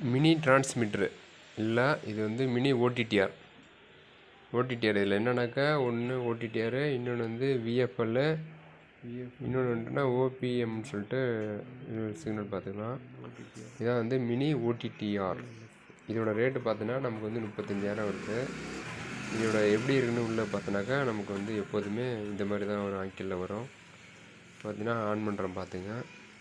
Mini டிரான்ஸ்மிட்ரு இல்லை இது வந்து மினி ஓடிடிஆர் ஓடிடிஆர் இதில் என்னன்னாக்கா ஒன்று ஓடிடிஆர் இன்னொன்று வந்து விஎஃப்எல் இன்னொன்று வந்துட்டுனா ஓபிஎம்னு சொல்லிட்டு இன்னொரு சிக்னல் பார்த்துக்கலாம் இதான் வந்து மினி ஓடிடிஆர் இதோட ரேட்டு பார்த்தோன்னா நமக்கு வந்து முப்பத்தஞ்சாயிரம் வருது இதோட எப்படி இருக்குன்னு உள்ளே பார்த்தோன்னாக்கா நமக்கு வந்து எப்போதுமே இந்த மாதிரி தான் ஒரு ஆங்கிளில் வரும் பார்த்தீங்கன்னா ஆன் பண்ணுறோம் பார்த்துங்க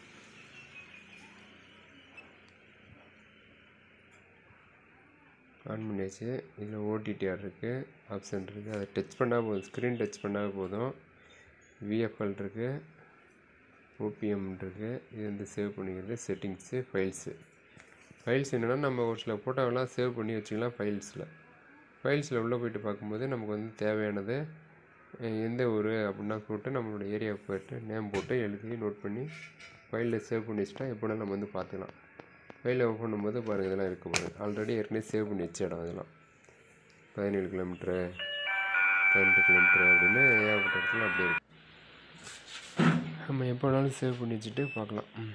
ஆன் பண்ணியாச்சு இதில் ஓடிடிஆர் இருக்குது ஆப்ஷன் இருக்குது அதை டச் பண்ணால் போதும் ஸ்க்ரீன் டச் பண்ணால் போதும் விஎஃப்எல் இருக்குது ஓபிஎம் இருக்குது இது வந்து சேவ் பண்ணிக்கிறது செட்டிங்ஸு ஃபைல்ஸு ஃபைல்ஸ் என்னென்னா நம்ம ஒரு சில ஃபோட்டோவெல்லாம் சேவ் பண்ணி வச்சுக்கலாம் ஃபைல்ஸில் ஃபைல்ஸில் உள்ளே போயிட்டு பார்க்கும்போது நமக்கு வந்து தேவையானது அஹ், எந்த ஊர் அப்படின்னா போட்டு நம்மளோட ஏரியாவை போயிட்டு நேம் போட்டு எழுதி நோட் பண்ணி ஃபைலில் சேவ் பண்ணி வச்சுட்டா எப்போனா நம்ம வந்து பார்த்துக்கலாம் ஃபைலை ஓப்பன் பண்ணும்போது பாருங்கள் இதெல்லாம் இருக்க பாருங்க ஆல்ரெடி ஏற்கனவே சேவ் பண்ணி வச்ச இடம் இதெல்லாம் பதினேழு கிலோமீட்ரு பதினெட்டு கிலோமீட்ரு அப்படின்னு ஏகப்பட்ட இடத்துல அப்படியே இருக்கு நம்ம எப்போ வேணாலும் சேவ் பண்ணி வச்சுட்டு பார்க்கலாம் ம்.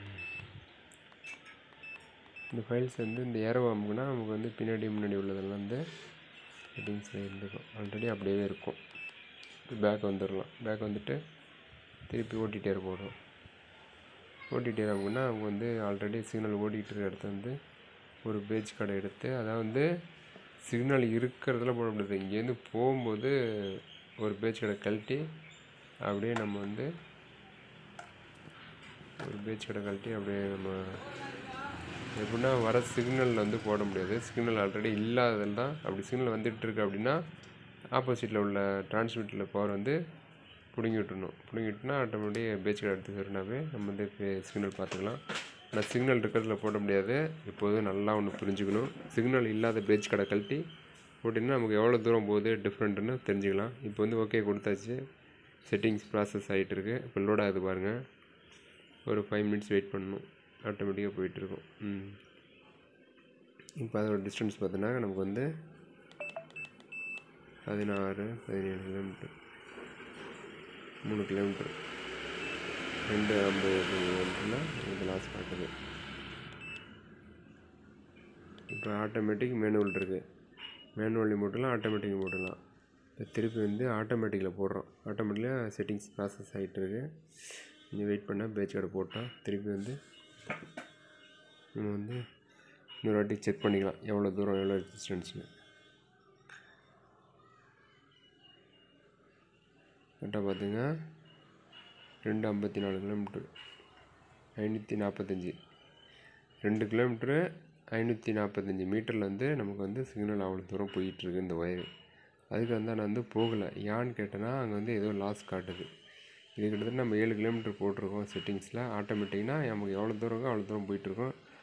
இந்த ஃபைல்ஸ் வந்து இந்த ஏரோ அமுக்குனா நமக்கு வந்து பின்னாடி முன்னாடி உள்ளதெல்லாம் வந்து செட்டிங்ஸில் இருந்துக்கும் ஆல்ரெடி அப்படியே இருக்கும் பேக் வந்துடலாம் பேக் வந்துட்டு திருப்பி ஓடிடிஆர் போடும் ஓடிடிஆர் அமுக்குனா அவங்க வந்து ஆல்ரெடி சிக்னல் ஓடிட்டு இருக்க இடத்த வந்து ஒரு பேஜ் கடை எடுத்து அதாவது வந்து சிக்னல் இருக்கிறதுல போட முடியாது இங்கேருந்து போகும்போது ஒரு பேஜ் கடை கழட்டி அப்படியே நம்ம வந்து ஒரு பேஜ் கடை கழட்டி அப்படியே நம்ம எப்படின்னா வர சிக்னலில் வந்து போட முடியாது சிக்னல் ஆல்ரெடி இல்லாததில் தான் அப்படி சிக்னல் வந்துட்டு இருக்கு அப்படின்னா ஆப்போசிட்டில் உள்ள டிரான்ஸ்மிட்டரில் பவர் வந்து பிடுங்கி விட்டுணும் பிடுங்கி விட்டுனா ஆட்டோமேட்டிக் பேஜ் கடை எடுத்து சொன்னாவே நம்ம வந்து சிக்னல் பார்த்துக்கலாம் ஆனால் சிக்னல் இருக்கிறதுல போட முடியாது இப்போதும் நல்லா ஒன்று புரிஞ்சுக்கணும் சிக்னல் இல்லாத பேஜ் கடை கழட்டி போட்டிங்கன்னா நமக்கு எவ்வளோ தூரம் போகுது டிஃப்ரெண்ட்டுன்னு தெரிஞ்சுக்கலாம் இப்போ வந்து ஓகே கொடுத்தாச்சு செட்டிங்ஸ் ப்ராசஸ் ஆகிட்டு இருக்கு இப்போ லோட் ஆகுது பாருங்கள் ஒரு ஃபைவ் மினிட்ஸ் வெயிட் பண்ணணும் ஆட்டோமேட்டிக்காக போயிட்டுருக்கும் ம் இப்போ அதோட டிஸ்டன்ஸ் பார்த்தோன்னா நமக்கு வந்து பதினாறு பதினேழு கிலோமீட்டர் மூணு கிலோமீட்டர் ரெண்டு ஐம்பது கிலோமீட்டரில் இது லாஸ் காட்டுது இப்போ ஆட்டோமேட்டிக் மேனுவல் இருக்குது மேனுவலி போட்டுலாம் ஆட்டோமேட்டிக் போட்டுடலாம் இப்போ திருப்பி வந்து ஆட்டோமேட்டிக்கில் போடுறோம் ஆட்டோமேட்டிக்காக செட்டிங்ஸ் ப்ராசஸ் ஆகிட்டு இருக்கு கொஞ்சம் வெயிட் பண்ணால் பேஜ் கார்டு போட்டால் திருப்பி வந்து நம்ம வந்து இன்னொரு வாட்டி செக் பண்ணிக்கலாம் எவ்வளோ தூரம் எவ்வளோ டிஸ்டன்ஸ்னு கரெக்டாக பார்த்துங்க ரெண்டு ஐம்பத்தி நாலு கிலோமீட்ரு ஐநூற்றி நாற்பத்தஞ்சி ரெண்டு கிலோமீட்ரு ஐநூற்றி நாற்பத்தஞ்சி மீட்டரில் வந்து நமக்கு வந்து சிக்னல் அவ்வளோ தூரம் போயிட்டுருக்கு இந்த ஒயர் அதுக்கு வந்து நான் வந்து போகலை ஏன்னு கேட்டேன்னா அங்கே வந்து ஏதோ லாஸ் காட்டுது இது கிட்டத்தட்ட நம்ம ஏழு கிலோமீட்டர் போட்டிருக்கோம் செட்டிங்ஸில் ஆட்டோமேட்டிக்னா நமக்கு எவ்வளோ தூரம் இருக்கோ அவ்வளோ தூரம் போயிட்டுருக்கோம்